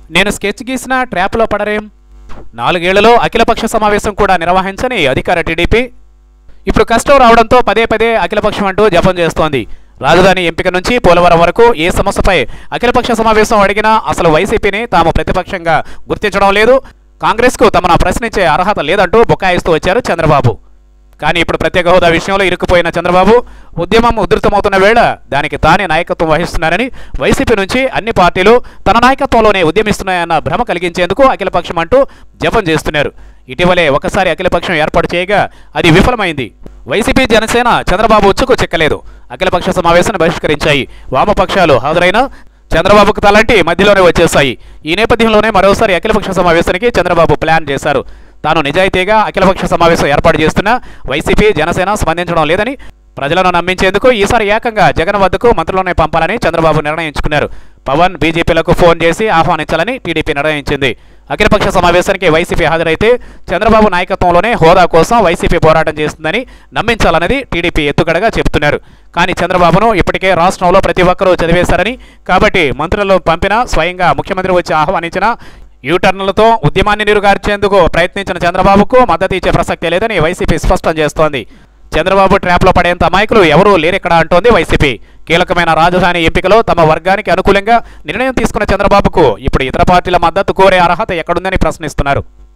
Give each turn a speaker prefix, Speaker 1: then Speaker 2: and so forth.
Speaker 1: నేను స్కెచ్ గీసిన ట్రాప్లో పడరేం నాలుగేళ్లలో అఖిలపక్ష సమావేశం కూడా నిర్వహించని అధికార టీడీపీ ఇప్పుడు కష్టం రావడంతో పదే పదే అఖిలపక్షం అంటూ జపం చేస్తోంది రాజధాని ఎంపిక నుంచి పోలవరం వరకు ఏ సమస్యపై అఖిలపక్ష సమావేశం అడిగినా అసలు వైసీపీని తాము ప్రతిపక్షంగా గుర్తించడం లేదు కాంగ్రెస్కు తమను ప్రశ్నించే అర్హత లేదంటూ బుకాయిస్తూ వచ్చారు చంద్రబాబు కానీ ఇప్పుడు ప్రత్యేక హోదా విషయంలో ఇరుక్కుపోయిన చంద్రబాబు ఉద్యమం ఉధృతమవుతున్న వేళ దానికి తానే నాయకత్వం వహిస్తున్నారని వైసీపీ నుంచి అన్ని పార్టీలు తన నాయకత్వంలోనే ఉద్యమిస్తున్నాయన్న భ్రమ కలిగించేందుకు అఖిలపక్షం అంటూ జపం చేస్తున్నారు ఇటీవలే ఒకసారి అఖిలపక్షం ఏర్పాటు చేయగా అది విఫలమైంది వైసీపీ జనసేన చంద్రబాబు ఉచ్చుకు చిక్కలేదు అఖిలపక్ష సమావేశాన్ని బహిష్కరించాయి వామపక్షాలు హాజరైన చంద్రబాబుకు తలంటి మధ్యలోనే వచ్చేశాయి ఈ నేపథ్యంలోనే మరోసారి అఖిలపక్ష సమావేశానికి చంద్రబాబు ప్లాన్ చేశారు తాను నిజాయితీగా అఖిలపక్ష సమావేశం ఏర్పాటు చేస్తున్నా వైసీపీ జనసేన స్పందించడం లేదని ప్రజలను నమ్మించేందుకు ఈసారి ఏకంగా జగన్ వద్దకు మంత్రులనే పంపాలని చంద్రబాబు నిర్ణయించుకున్నారు పవన్ బీజేపీలకు ఫోన్ చేసి ఆహ్వానించాలని టీడీపీ నిర్ణయించింది అఖిలపక్ష సమావేశానికి వైసీపీ హాజరైతే చంద్రబాబు నాయకత్వంలోనే హోదా కోసం వైసీపీ పోరాటం చేస్తుందని నమ్మించాలన్నది టీడీపీ ఎత్తుగడగా చెబుతున్నారు కానీ చంద్రబాబును ఇప్పటికే రాష్ట్రంలో ప్రతి ఒక్కరూ చదివేశారని కాబట్టి మంత్రులను పంపినా స్వయంగా ముఖ్యమంత్రి వచ్చి ఆహ్వానించినా యూటర్న్లతో ఉద్యమాన్ని నీరుగార్చేందుకు ప్రయత్నించిన చంద్రబాబుకు మద్దతు ఇచ్చే ప్రసక్తే లేదని వైసీపీ స్పష్టం చేస్తోంది చంద్రబాబు ట్రాప్లో పడేంత అమాయకులు ఎవరూ లేరిక్కడ అంటోంది వైసీపీ కీలకమైన రాజధాని ఎంపికలో తమ వర్గానికి అనుకూలంగా నిర్ణయం తీసుకున్న చంద్రబాబుకు ఇప్పుడు ఇతర పార్టీల మద్దతు కోరే అర్హత ఎక్కడుందని ప్రశ్నిస్తున్నారు